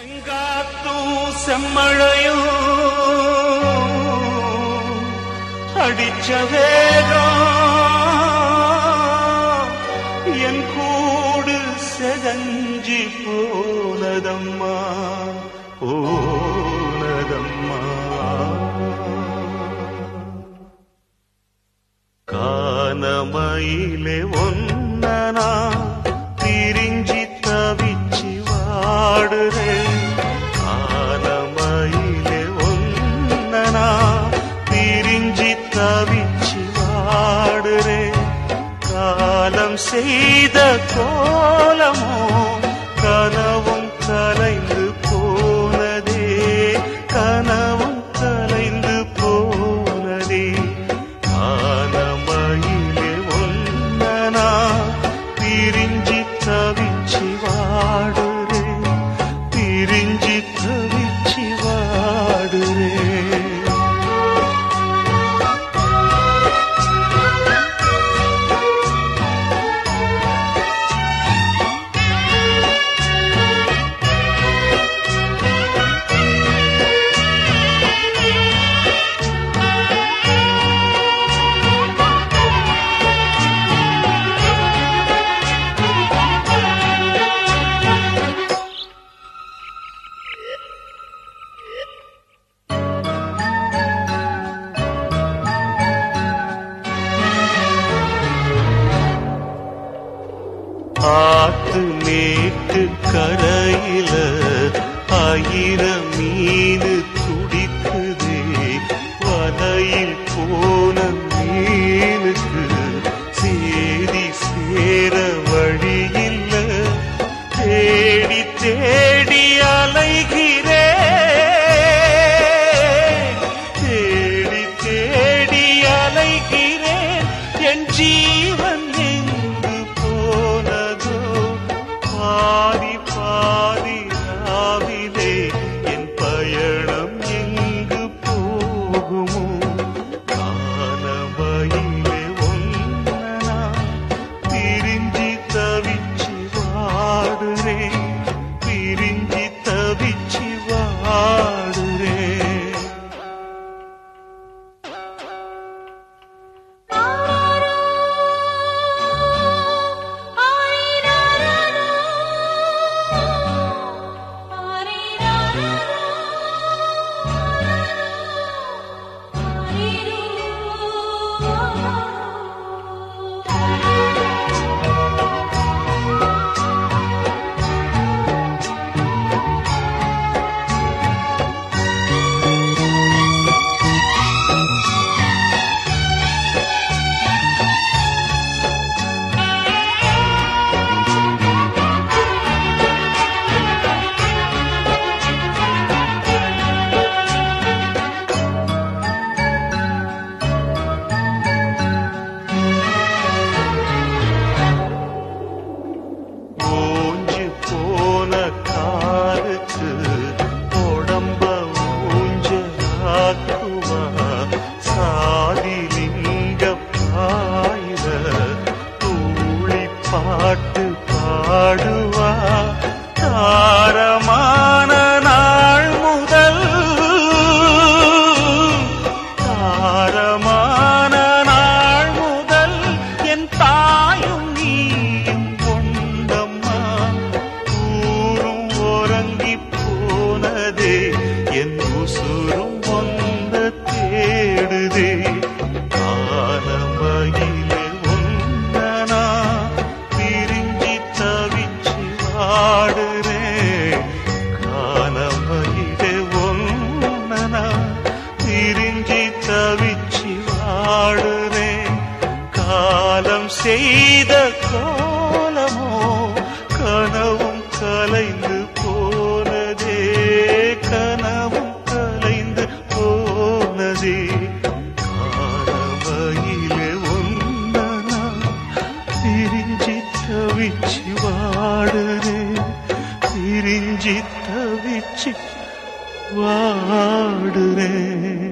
செங்காத்தும் செம்மழையும் அடிச்ச வேகம் என் கூடு செதஞ்சி போனதம்மா போனதம்மா கானமயிலே ஒன்னனா பிரிஞ்சி தவிச்சி வாடுறேன் கானமயிலே ஒன்னனா பிரிஞ்சி தவிச்சி வாடுறேன் காலம் செய்த கோலமோ கனவும் கலைந்து போனதே கனவும் கலைந்து போனதே கானமயிலே ஒன்னனா பிரிஞ்சி தவிச்சி வாடுறே பிரிஞ்சி தவிச்சி வாடுறே ஆத்து மேட்டு கரையில ஆயிரம் மீனு துடிக்குதே வலையில் போன மீனுக்கு சேதி சேர வழியில்ல தேடி தேடி அலைகிறே தேடி தேடி அலைகிறேன் என் ஜீவன் எங்கு போனதோ பாதி பாதி ராவிலே என் பயணம் எங்கு போகுமோ கானமயிலே ஒன்னனா பிரிஞ்சி தவிச்சி வாடுறேன் பிரிஞ்சி தவிச்சி வாடுறேன் ஓஞ்சு போன காலுக்கு உடம்ப ஊஞ்சலாக்குவா சாதிலிங்க பாயில தூளி பாட்டு பாடுவா தாரமான நாள் முதல் தாரமான நாள் முதல் என் தாயும் நீயும் கொண்டம்மா ஊரும் உறங்கி போனதே என் உசுரும் ஒந்த தேடுதே காலமயிலே ஒன்னனா பிரிஞ்சி தவிச்சு வாடுறேன் காலமயிலே ஒன்னனா பிரிஞ்சி தவிச்சு வாடுறேன் காலம் செய்த கோலமோ கனவும் கலைந்து போனதே கனவும் கலைந்து போனதே காலமயிலே ஒன்னனா பிரிஞ்சி தவிச்சு வாடுறேன் பிரிஞ்சி தவிச்சு வாடுறேன்